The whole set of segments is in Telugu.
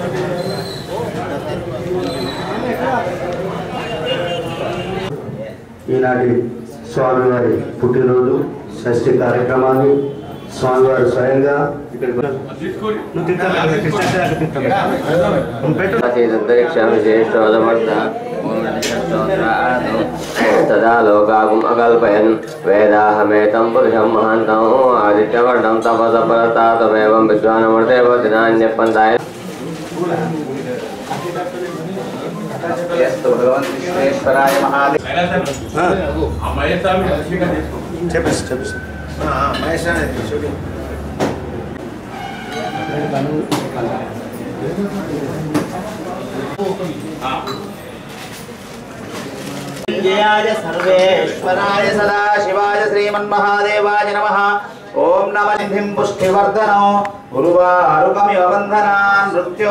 ఈనాటి స్వామివారి పుట్టినరోజు షష్ఠి కార్యక్రమాన్ని స్వామివారు స్వయంగా ఇక్కడికి నువ్వు తింటావా? కృష్ణాచార్య తింటావా? నువ్వు పెట్టు. తదా లోకాగుం అకల్పయన్ వేదాహమేతం పురుషం మహంతం ఆదిత్యవర్ణం తపసపరతాతమేవం విశ్వానమూర్తేవ దినాన్యపంతాయ విశ్వేశ్వరాయ మహాదేవ చెప్పేసి చెప్పేసి మహేష్ జయాయ సర్వేశ్వరాయ సదాశివాయ శ్రీమన్మహాదేవాయ నమ ఓం నమ నిధిం పుష్టివర్ధనం ఉరువారుకమివ బంధనాన్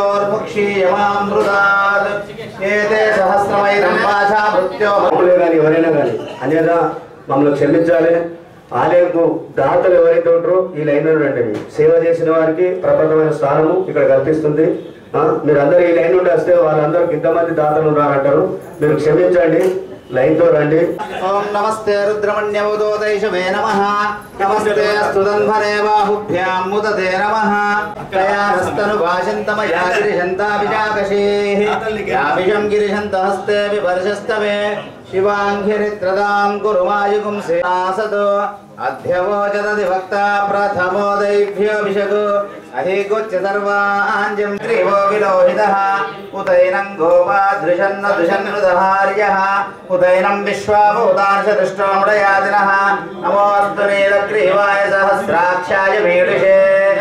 మృత్యోర్ముక్షీయమామృతాత్ ఏతే సహస్రమైరంబాషా మృత్యో మామూలే కానీ ఎవరైనా కానీ అన్యదా మమ్మల్ని క్షమించాలి ఆలయంకు దాతలు ఎవరైతే ఉంటారో ఈ లైన్లో రండి సేవ చేసిన వారికి ప్రపంచమైన స్థానము ఇక్కడ కల్పిస్తుంది ఆ, మీరు అందరూ ఈ లైన్ నుండి వస్తే వాళ్ళందరికి ఇంతమంది దాతలు ఉన్నారంటారు మీరు క్షమించండి లైన్తో రండి ఓం నమస్తే రుద్రమణ్యవదోదైషవే నమ నమస్తే స్తుదంభనే బాహుభ్యాం ముదతే నమ కయాహస్తను భాషంతమయా గిరిశంతాభిజాకశేః యాభిషం గిరిశంత హస్తేపి వర్షస్తవే శివాంఘ్రిత్రదాం కురు మాయుగుం సేనాసతో అధ్యవోచదది భక్త ప్రథమో దైభ్యోభిషగు అధిగోచ్య సర్వాంజం త్రివో విలోహితః ఉతైనం గోపాదృశన్న దుషన్నుదహార్యः ఉదైనం విశ్వాభూతాంశ దృష్టోముడయాదినः నమోऽस्तु నీలగ్రీవాయ సహస్రాక్షాయ వీడుషే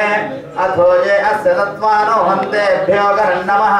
అథోజే అస్య తత్వానో హంతేభ్యో కరన్నమః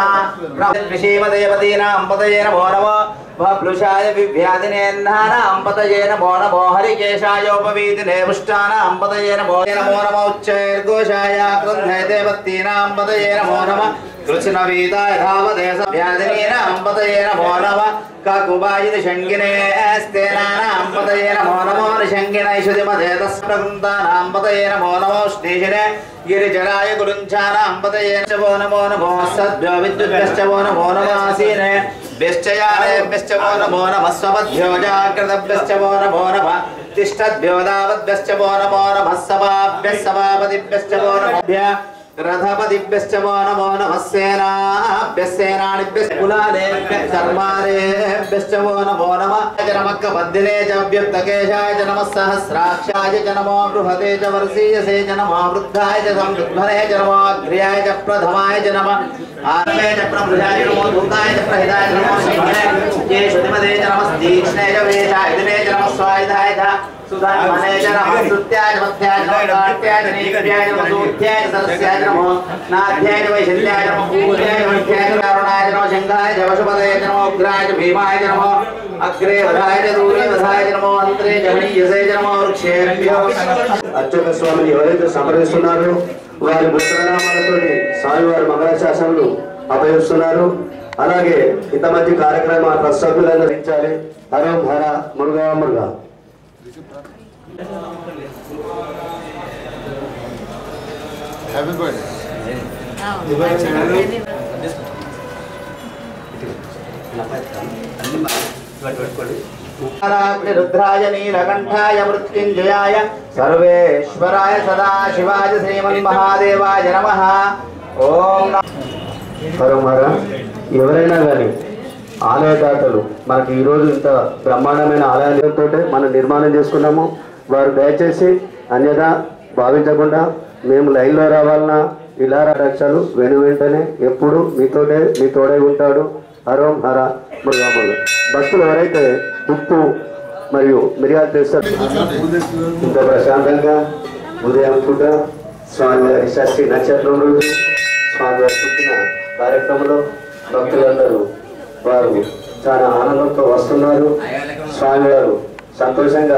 విషీమదేవదీనాం పతయే నమో నమో భృషాయ వివ్యాధినేన్నానాం పతయే నమో నమో హరికేశాయోపవీతినే పుష్టానాం పతయే నమో నమో నమో ఉచ్చైర్ఘోషాయ క్రుద్ధే దేవతీనాం పతయే నమో నమ కృష్ణవీతాయ ధావదేశ వ్యాధినీనాం పతయే నమో నమ కాకుబాయిది శంగినే స్తేనానాం పతయే నమో నమో నిశంగినైషుతిమదే తస్ప్రకృతానాం పతయే నమో నమో శ్రీశిరే గిరిజరాయ గురుంచానాం పతయే నమో నమో నమో సద్భ్యో విద్యుద్భ్యశ్చ వో నమో నమాసీనే భ్యశ్చయానేభ్యశ్చ వో నమో నమః స్వపద్భ్యో జాగ్రతభ్యశ్చ వో నమో నమః తిష్టద్భ్యో దావద్భ్యశ్చ వో నమో నమః సభాభ్యः సభాపతిభ్యశ్చ వో నమోభ్య రథపతిభ్యశ్చ వో నమో నమః సేనాభ్యः సేనానిభ్యశ్చ కులాలేభ్యः కర్మారేభ్యశ్చ వో నమో నమః జనమక్క పద్దినే చ అభ్యుక్తకేశాయ చ నమః సహస్రాక్షాయ చ నమో బృహతే చ వర్షీయసే చ నమో వృద్ధాయ చ సంవృద్ధ్మనే చ నమో అగ్ర్యాయ చ ప్రథమాయ చ నమః ఆత్మే చ ప్రభృజాయ నమో ధూతాయ చ ప్రహితాయ చ నమో సింహనే ये श्रुतिमते च नमस्तीक्ष्णे च वेशाय दिने च नमः स्वायुधाय च सुधामने च नमः स्तुत्याय च मध्याय च नमः काट्याय च नीत्याय च मधुत्याय च सरस्याय च नमो नाथ्याय च वैशल्याय च नमः पूर्याय च मध्याय च कारुणाय च नमः शङ्खाय च वशुपदये च नमो उग्राय च भीमाय च नमो अग्रे वधाय च दूरे वधाय च नमो अन्त्रे च हणीयसे च नमो वृक्षेभ्यो అర్చక స్వామిని ఎవరైతే సంప్రదిస్తున్నారో వారి ముద్రనామాలతో స్వామివారి మంగళశాసనలు అభయిస్తున్నారు అలాగే ఇంత మంచి కార్యక్రమ ట్రస్ట్ సభ్యులను ధరించాలి హరం హర మురుగా మురుగా రుద్రాయ నీలకంఠాయ మృత్యుంజయాయ సర్వేశ్వరాయ సదాశివాయ శ్రీమన్మహాదేవాయ నమ ఓం నమః హరం హర ఎవరైనా కానీ ఆలయదాతలు మనకి ఈరోజు ఇంత బ్రహ్మాండమైన ఆలయాలతో మనం నిర్మాణం చేసుకున్నాము వారు దయచేసి అన్యదా భావించకుండా మేము లైన్లో రావాలన్నా ఇలా రక్షలు వెను వెంటనే ఎప్పుడు మీతోటే మీ తోడై ఉంటాడు హరం హర మృగాములు భక్తులు ఎవరైతే ఉప్పు మరియు మిరియాలు చేస్తారు ఇంత ప్రశాంతంగా ఉదయం పూట స్వామివారి షష్ఠి నక్షత్రం రోజు స్వామివారి పుట్టిన కార్యక్రమంలో భక్తులందరూ వారు చాలా ఆనందంతో వస్తున్నారు స్వామివారు సంతోషంగా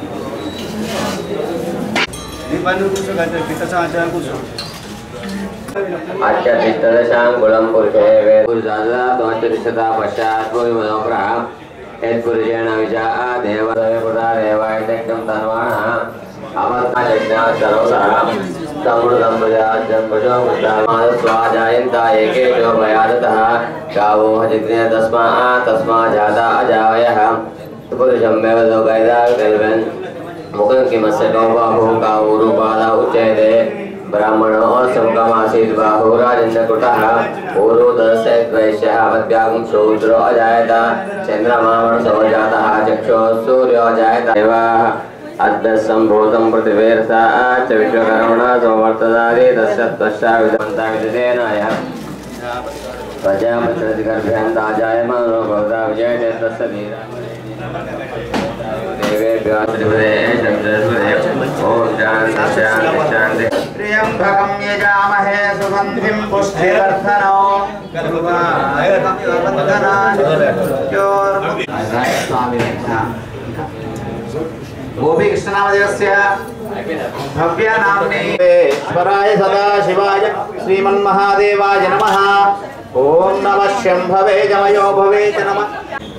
కూర్చో కూర్చో అత్యతిష్టదశాంగుళం పురుషే వేదాద్వాచరిషతా పశ్చాత్ భూమిమనోగ్రహ యత్పురుషేణ విజా దేవదేవృతా దేవాయజ్ఞం తన్వాణ అమర్తయజ్ఞా సర్వతః సమృద్ధం ప్రజాజ్యం పశుమృతామాదస్వాజాయంత ఏకేషో భయాదతః గావో హజిగ్నే తస్మా తస్మా జాతా అజావయః పురుషం మేవ లోకైదా కల్వన్ मुखं किमस्य नो बाहु काऊरुपादा उच्यते ब्राह्मणो समुखमासीत् बाहु राजेन्द्रकृतः पूर्वोदरस्य द्वैश्यः वद्व्यागं शूद्रो अजायत चन्द्रमामणसो जातः चक्षुः सूर्यो अजायत देवाः अद्भुतं पृथिवीर्था च विश्वकर्मणा समवर्तदादि तस्य त्वष्टा विदन्ता विदितेनाय प्रजापतिगर्भ्यां जायमानो भवता विजयते तस्य धीरा देवेभ्यो त्रिपुरे शब्दस्वरे ॐ शान्ति शान्ति शान्ति त्र्यम्बकं यजामहे सुगन्धिं पुष्टिवर्धनो गोपी कृष्णनामदेवस्य भव्यनाम्नि ईश्वराय सदाशिवाय श्रीमन्महादेवाय नमः ॐ नमः शम्भवे जमयो भवे च नमः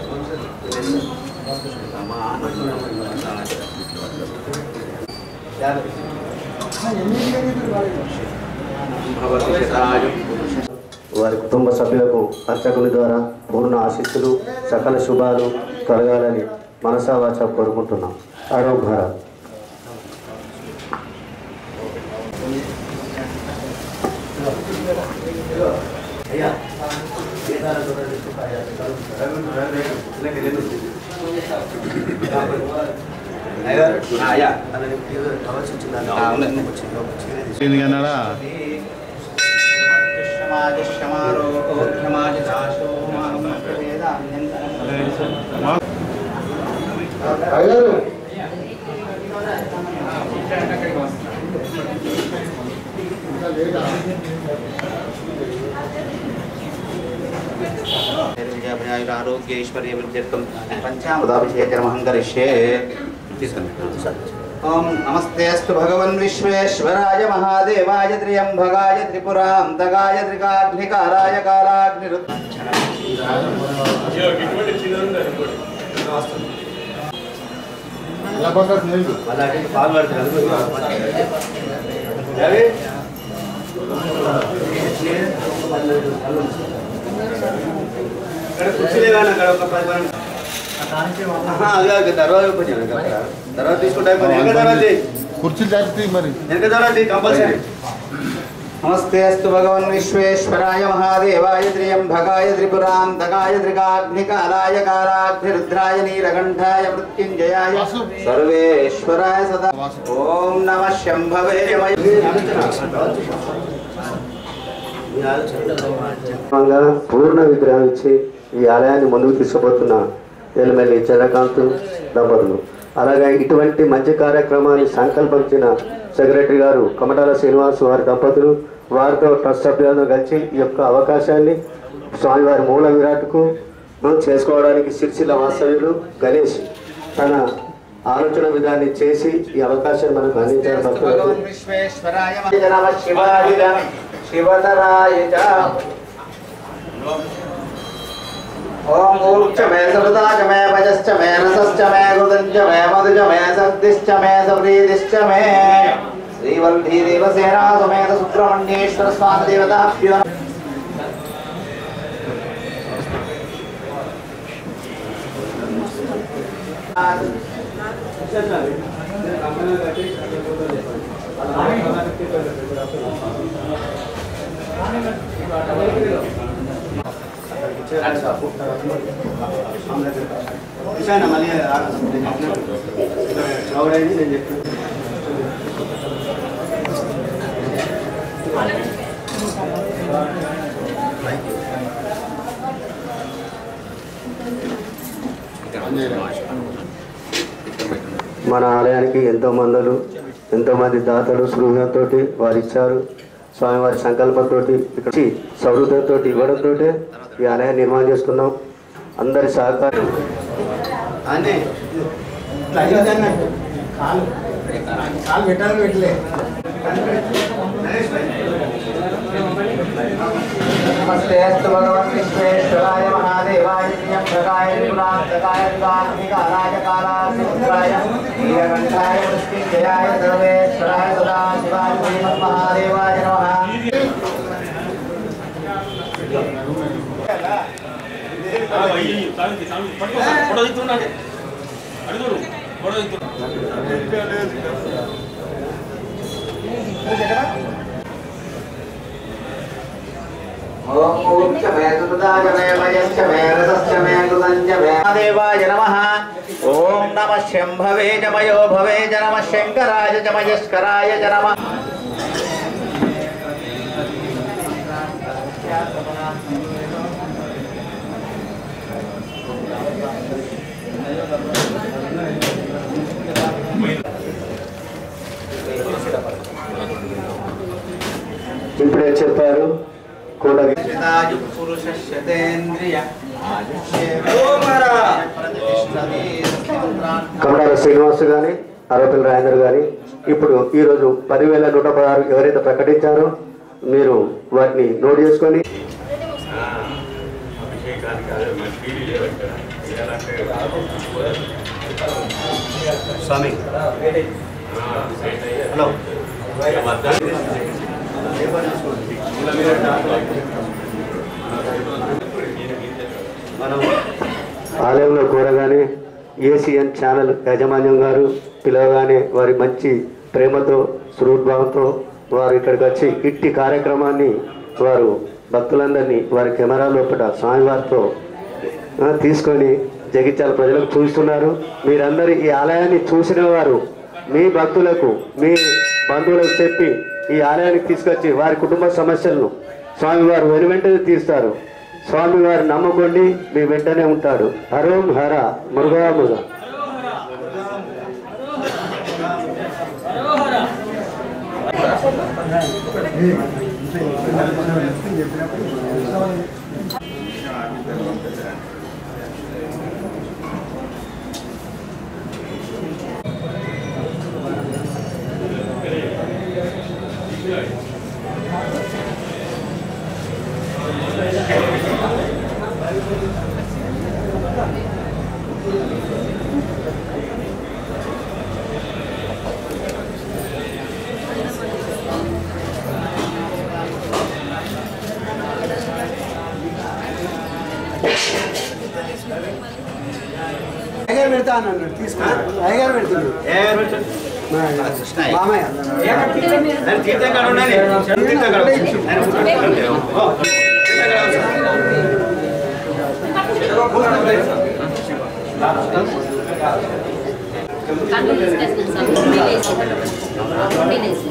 వారి కుటుంబ సభ్యులకు అర్చకుని ద్వారా పూర్ణ ఆశీస్సులు సకల శుభాలు కలగాలని మనసా వాచ కోరుకుంటున్నాం ఆరోగ్య భారత్ ఎందుకన్నాడా ఆరోగ్యైశ్వర్యవృద్ధ్యర్థం పంచామృతాభిషేకమహం కరిష్యే ఓం నమస్తేస్తు భగవన్ విశ్వేశ్వరాయ మహాదేవాయ త్ర్యంభగాయ త్రిపురాంతకాయ త్రికాగ్నికారాయ కాలాగ్నిరు తర్వాత తీసుకుంటా కుర్చీలు జాగ్రత్త మరి కంపల్సరీ నమస్తే అస్తు భగవన్ విశ్వేశ్వరాయ మహాదేవాయ త్ర్యంభగాయ త్రిపురాంతకాయ త్రికాగ్నికాలాయ కాలాగ్నిరుద్రాయ నీలకంఠాయ మృత్యుంజయాయ వాసు. సర్వేశ్వరాయ సదా ఓం నమ శంభవే క్రమంగా పూర్ణ విగ్రహం ఇచ్చి ఈ ఆలయాన్ని ముందుకు తీసుకుపోతున్న ఎల్మెల్లి చంద్రకాంత్ దంపతులు అలాగే ఇటువంటి మంచి కార్యక్రమాన్ని సంకల్పించిన సెక్రటరీ గారు కమటాల శ్రీనివాస్ వారి దంపతులు వారితో ట్రస్ట్ సభ్యులతో కలిసి ఈ యొక్క అవకాశాన్ని స్వామివారి మూల విరాట్కు చేసుకోవడానికి సిరిసిల్ల వాస్తవ్యులు గణేష్ తన ఆలోచన విధాన్ని చేసి ఈ అవకాశాన్ని మనకు అందించారు భక్తులకు భగవన్ విశ్వేశ్వరాయ నమ శివాయ శివతరాయ చ ఓం ఊర్చ మే సృతాచ మే భజశ్చ మే రసశ్చ మే కృతంచ మే మధుచ మే శక్తిశ్చ మే సప్రీతిశ్చ మే శ్రీవల్భీ దేవసేనా సమేత సుబ్రహ్మణ్యేశ్వర స్వామి దేవతాభ్యో మన ఆలయానికి ఎంతో మందులు ఎంతో మంది దాతలు స్పృహంతో వారు ఇచ్చారు స్వామివారి సంకల్పంతో ఇక్కడ సౌహృదంతో ఇవ్వడంతో ఈ ఆలయాన్ని నిర్మాణం చేసుకున్నాం అందరి సహకారం కాలు పెట్టాలి పెట్టలే नमस्तेऽस्तु भगवन् विश्वेश्वराय महादेवाय त्र्यम्बकाय त्रिपुरान्तकाय त्रिकाग्निकालाय कालाग्निपुत्राय नीलकण्ठाय मृत्युञ्जयाय सर्वेश्वराय सदाशिवाय श्रीमन्महादेवाय नमः దేవాయ నమ ఓం నమ శంభవే జమయో భవే జ నమ శంకరాయ జమయస్కరాయ జ నమ ఇప్పుడే చెప్పారు కోటగి యదాయు పురుషస్యతేంద్రియ కమడాల శ్రీనివాస్ గాని అరవపల్లి రాజేంద్ర గాని ఇప్పుడు ఈరోజు పదివేల నూట పదహారు ఎవరైతే ప్రకటించారో మీరు వాటిని నోట్ చేసుకొని స్వామి హలో మనం ఆలయంలో కూరగానే ఏసియన్ ఛానల్ యాజమాన్యం గారు పిలవగానే వారి మంచి ప్రేమతో సుహృద్భావంతో వారు ఇక్కడికి వచ్చి ఇట్టి కార్యక్రమాన్ని వారు భక్తులందరినీ వారి కెమెరా లోపల స్వామివారితో ఆ, తీసుకొని జగిత్యాల ప్రజలకు చూస్తున్నారు మీరందరూ ఈ ఆలయాన్ని చూసిన వారు మీ భక్తులకు మీ బంధువులకు చెప్పి ఈ ఆలయానికి తీసుకొచ్చి వారి కుటుంబ సమస్యలను స్వామివారు వెను వెంటనే తీస్తారు స్వామివారు నమ్మకండి మీ వెంటనే ఉంటాడు హరోం హర మురుగా మురుగా అయ్యగారు పెడతా అన్నాడు తీసుకున్నాడు అయ్యగారు పెడుతున్నాడు మామయ్య కళ్ళు తీసుకొచ్చిన సార్ విలేజ్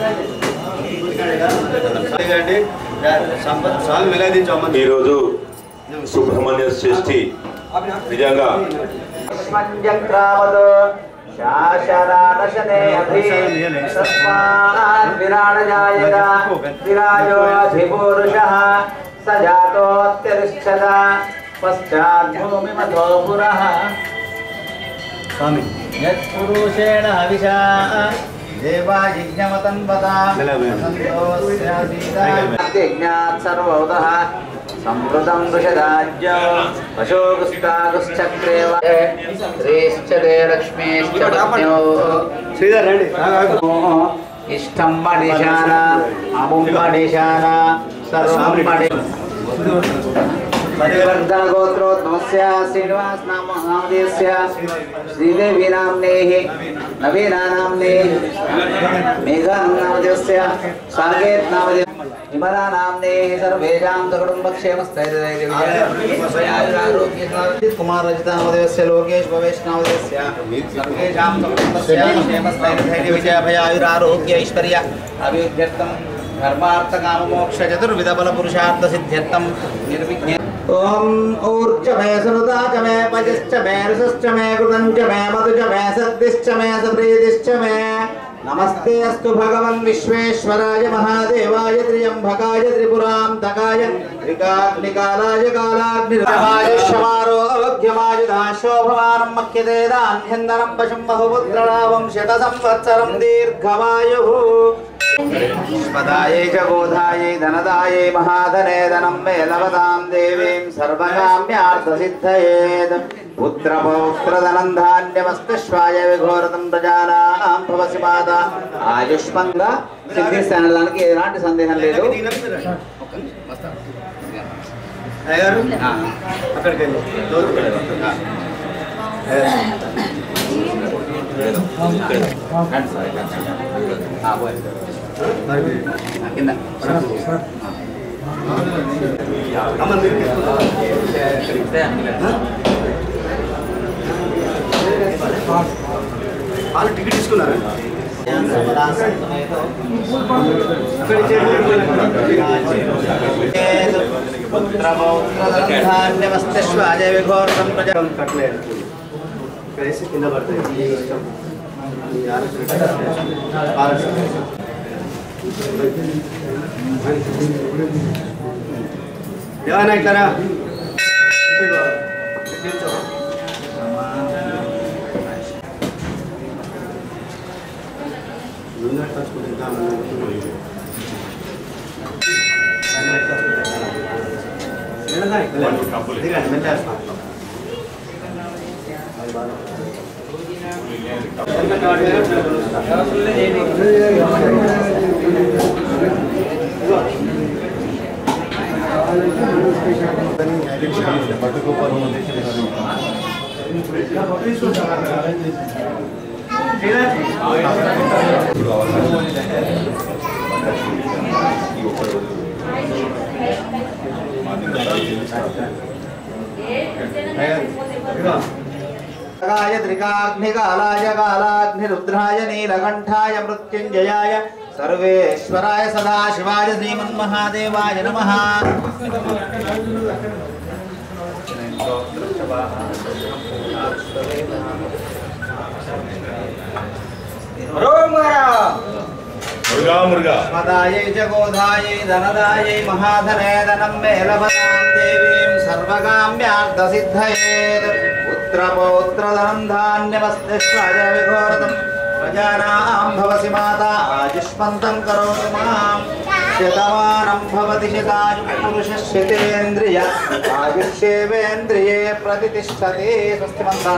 స్వామి వెలదించమ్మ ఈరోజు సుబ్రహ్మణ్య షష్ఠి నిజంగా స్మంజక్రామదో శాసనానశనే అభి తస్మాన్ విరాడజాయగా విరాజో అధిపూరుషः స జాతోత్తిరిష్ఠత పశ్చాద్భూమిమథో పురः స్వామి యత్పురుషేణ హవిషా దేవా యజ్ఞమతం వదా యజ్ఞాత్ సర్వౌతః సంవృతం వృషదాజ్య అశోకస్తాగుశ్చక్రేవ శ్రీశ్చ దే లక్ష్మీశ్చ పత్న్యో శ్రీధర్ రండి ఇష్టం మణిశాన అముం మణిశాన సర్వం మణి గోత్రోద్భవస్య శ్రీనివాస్ నామ నామదేస్య శ్రీదేవి నామ్నేః నవీనా నామ్నేః మేఘా నామదేస్య సాకేత్ నామదే విమలా నామ్నేః సర్వేషాం సకుటుంబక్షేమస్థైర్యైర్విజయ కుమార్ రజిత నామదేస్య లోకేష్ భవేష్ నామదేస్య సర్వేషాం సకుటుంబక్షేమస్థైర్యైర్విజయ భయాయురారోగ్య ఐశ్వర్య అభివృద్ధ్యర్థం ధర్మార్థ కామ మోక్ష చతుర్విధ బల పురుషార్థ సిద్ధ్యర్థం నిర్విఘ్న ఓం ఊర్చ మే సునుతా చ మే పజశ్చ మే రుసశ్చ మే కృతం చ మే మధు చ మే సద్దిశ్చ మే సప్రీతిశ్చ మే నమస్తే అస్తు భగవన్ విశ్వేశ్వరాయ మహాదేవాయ త్రియంభకాయ త్రిపురాంతకాయ త్రికాగ్నికాలాయ కాలాగ్నిరాజమారోగ్యమాయుధాశోభమానం మఖ్యతే దాన్యందరం పశుం బహుపుత్రలాభం శత సంవత్సరం దీర్ఘమాయు పదాయే చ గోధాయే ధనదాయే మహాధనే ధనం మే లభతాం దేవీం సర్వకామ్యార్థసిద్ధయేద్ పుత్రపౌత్రధనం ధాన్యమస్తిష్వాయ విఘోరతం ప్రజానాం భవసి మాత ఆయుష్మంగా సిద్ధిస్తానడానికి ఎలాంటి సందేహం లేదు అయ్యగారు ఆ, అక్కడికి వెళ్ళి లోతుకి వెళ్ళి. రండి సార్, రండి. ఆ, పోయి. ఆ, కింద అమ్మ మీరు వాళ్ళు టికెట్ తీసుకున్నారా అక్కడ పుత్రపౌత్రధనం విఘోరతం ప్రజా కట్టలేదు ఇక్కడ వేసి కింద పడతాయి మీ ఇష్టం మీ ఆలోచన ఆలోచన ఏమైనా ఇట్లారా కాయ త్రికాగ్నికాలాయ కాలాగ్నిరుద్రాయ నీలకంఠాయ మృత్యుంజయాయ సర్వేశ్వరాయ సదాశివాయ శ్రీమన్మహాదేవాయ నమ మురుగా మురుగా పదాయై చ గోధాయై ధనదాయై మహాధనే ధనం మే లభతాం దేవీం సర్వకామ్యార్థసిద్ధయేత్ పుత్రపౌత్రధనం ధాన్యమస్తిష్వాయ విఘోరతం ప్రజానాం భవసి మాతా ఆయుష్మంతం కరోతు మాం శతమానం భవతి శతాయు పురుష శతేంద్రియ ఆయుష్యేవేంద్రియే ప్రతిష్టతే స్వస్తి మంతా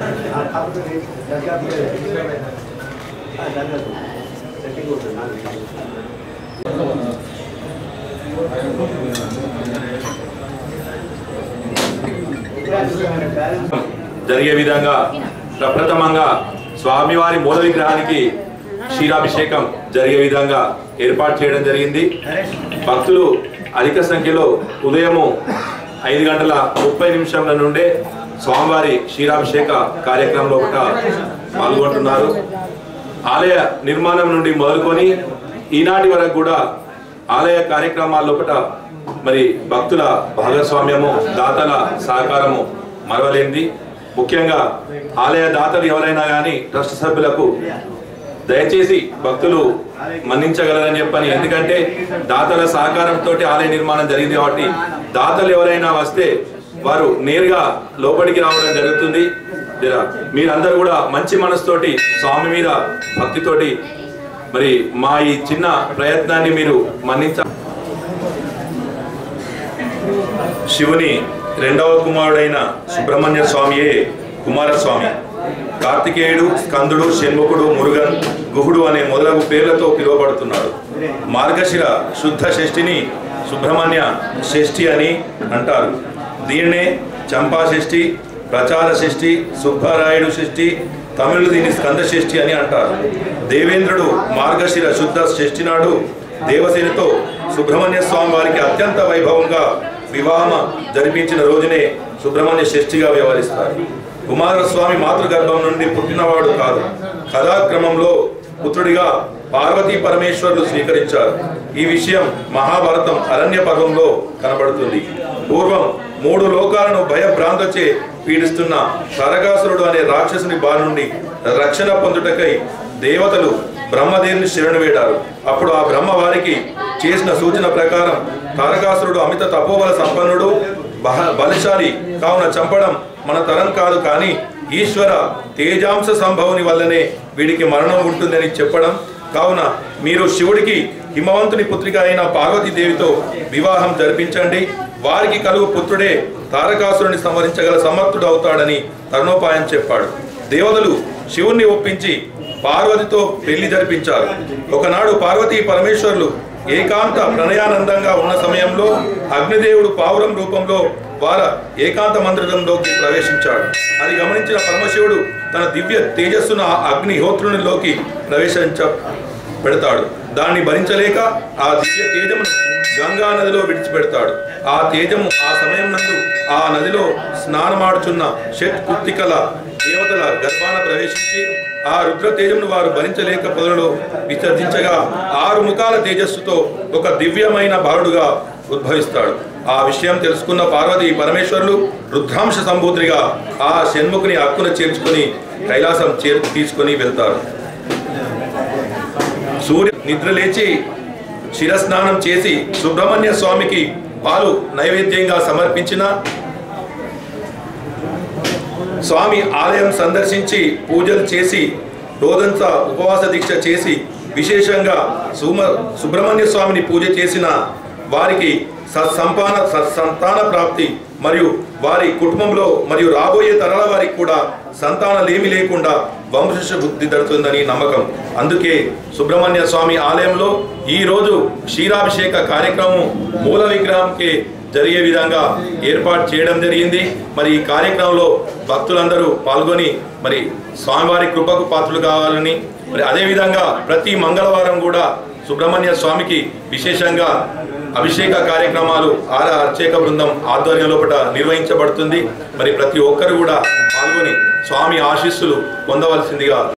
జరిగే విధంగా ప్రప్రథమంగా స్వామివారి మూల విగ్రహానికి క్షీరాభిషేకం జరిగే విధంగా ఏర్పాటు చేయడం జరిగింది భక్తులు అధిక సంఖ్యలో ఉదయము ఐదు గంటల ముప్పై నిమిషంల నుండే స్వామివారి క్షీరాభిషేక కార్యక్రమంలో ఒకట పాల్గొంటున్నారు ఆలయ నిర్మాణం నుండి మొదలుకొని ఈనాటి వరకు కూడా ఆలయ కార్యక్రమాల లోపల మరి భక్తుల భాగస్వామ్యము దాతల సహకారము మరవలేంది ముఖ్యంగా ఆలయ దాతలు ఎవరైనా కానీ ట్రస్ట్ సభ్యులకు దయచేసి భక్తులు మన్నించగలరని చెప్పని ఎందుకంటే దాతల సహకారంతో ఆలయ నిర్మాణం జరిగింది కాబట్టి దాతలు ఎవరైనా వస్తే వారు నేరుగా లోపలికి రావడం జరుగుతుంది జర మీరందరూ కూడా మంచి మనసుతోటి స్వామి మీద భక్తితోటి మరి మా ఈ చిన్న ప్రయత్నాన్ని మీరు మన్నించ శివుని రెండవ కుమారుడైన సుబ్రహ్మణ్య స్వామియే కుమారస్వామి కార్తికేయుడు స్కందుడు షణ్ముఖుడు మురుగన్ గుహుడు అనే మొదలగు పేర్లతో పిలువబడుతున్నాడు మార్గశిర శుద్ధ షష్ఠిని సుబ్రహ్మణ్య షష్ఠి అని అంటారు దీన్నే చంపా షష్ఠి ప్రచార షష్ఠి సుబ్బారాయుడు షష్ఠి తమిళులు దీన్ని స్కంద షష్ఠి అని అంటారు దేవేంద్రుడు మార్గశిర శుద్ధ షష్ఠి నాడు దేవసేనతో సుబ్రహ్మణ్య స్వామి వారికి అత్యంత వైభవంగా వివాహం జరిపించిన రోజునే సుబ్రహ్మణ్య షష్ఠిగా వ్యవహరిస్తారు కుమారస్వామి మాతృగర్భం నుండి పుట్టినవాడు కాదు కథాక్రమంలో పుత్రుడిగా పార్వతీ పరమేశ్వరులు స్వీకరించారు ఈ విషయం మహాభారతం అరణ్య పర్వంలో కనబడుతుంది పూర్వం మూడు లోకాలను భయభ్రాంతచే పీడిస్తున్న తారకాసురుడు అనే రాక్షసుని బారి నుండి రక్షణ పొందుటకై దేవతలు బ్రహ్మదేవుని శరణు వేడారు అప్పుడు ఆ బ్రహ్మ వారికి చేసిన సూచన ప్రకారం తారకాసురుడు అమిత తపోబల సంపన్నుడు బహ- బలశాలి కావున చంపడం మన తరం కాదు కానీ ఈశ్వర తేజాంశ సంభవుని వల్లనే వీడికి మరణం ఉంటుందని చెప్పడం కావున మీరు శివుడికి హిమవంతుని పుత్రిక అయిన పార్వతీదేవితో వివాహం జరిపించండి వారికి కలుగు పుత్రుడే తారకాసురుని సంవరించగల సమర్థుడు అవుతాడని తరుణోపాయం చెప్పాడు దేవతలు శివుణ్ణి ఒప్పించి పార్వతితో పెళ్లి జరిపించారు ఒకనాడు పార్వతీ పరమేశ్వరులు ఏకాంత ప్రణయానందంగా ఉన్న సమయంలో అగ్నిదేవుడు పావురం రూపంలో వార ఏకాంత మందిరంలోకి ప్రవేశించాడు అది గమనించిన పరమశివుడు తన దివ్య తేజస్సును ఆ అగ్నిహోత్రునిలోకి ప్రవేశించ పెడతాడు దాన్ని భరించలేక ఆ దివ్య తేజమును గంగా నదిలో విడిచిపెడతాడు ఆ తేజము ఆ సమయం నందు ఆ నదిలో స్నానమాడుచున్న షట్ కుర్తికల దేవతల గర్భాన ప్రవేశించి ఆ రుద్ర తేజమును వారు భరించలేక పొదలలో విసర్జించగా ఆరు ముఖాల తేజస్సుతో ఒక దివ్యమైన బాలుడుగా ఉద్భవిస్తాడు ఆ విషయం తెలుసుకున్న పార్వతి పరమేశ్వరులు రుద్రాంశ సంభూతునిగా ఆ షణ్ముఖుని హక్కున చేర్చుకుని కైలాసం చేరు తీసుకొని వెళ్తారు సూర్య నిద్ర లేచి శిరస్నానం చేసి సుబ్రహ్మణ్య స్వామికి పాలు నైవేద్యంగా సమర్పించిన స్వామి ఆలయం సందర్శించి పూజలు చేసి రోజంతా ఉపవాస దీక్ష చేసి విశేషంగా సుమ సుబ్రహ్మణ్య స్వామిని పూజ చేసిన వారికి సత్సంపాన సత్సంతాన ప్రాప్తి మరియు వారి కుటుంబంలో మరియు రాబోయే తరాల వారికి కూడా సంతానలేమి లేకుండా వంశ బుద్ధి దడుతుందని నమ్మకం అందుకే సుబ్రహ్మణ్య స్వామి ఆలయంలో ఈ రోజు క్షీరాభిషేక కార్యక్రమం మూల విగ్రహంకి జరిగే విధంగా ఏర్పాటు చేయడం జరిగింది మరి ఈ కార్యక్రమంలో భక్తులందరూ పాల్గొని మరి స్వామివారి కృపకు పాత్రలు కావాలని మరి అదేవిధంగా ప్రతి మంగళవారం కూడా సుబ్రహ్మణ్య స్వామికి విశేషంగా అభిషేక కార్యక్రమాలు ఆర అర్చక బృందం ఆధ్వర్యం లోపల నిర్వహించబడుతుంది మరి ప్రతి ఒక్కరు కూడా పాల్గొని స్వామి ఆశీస్సులు పొందవలసిందిగా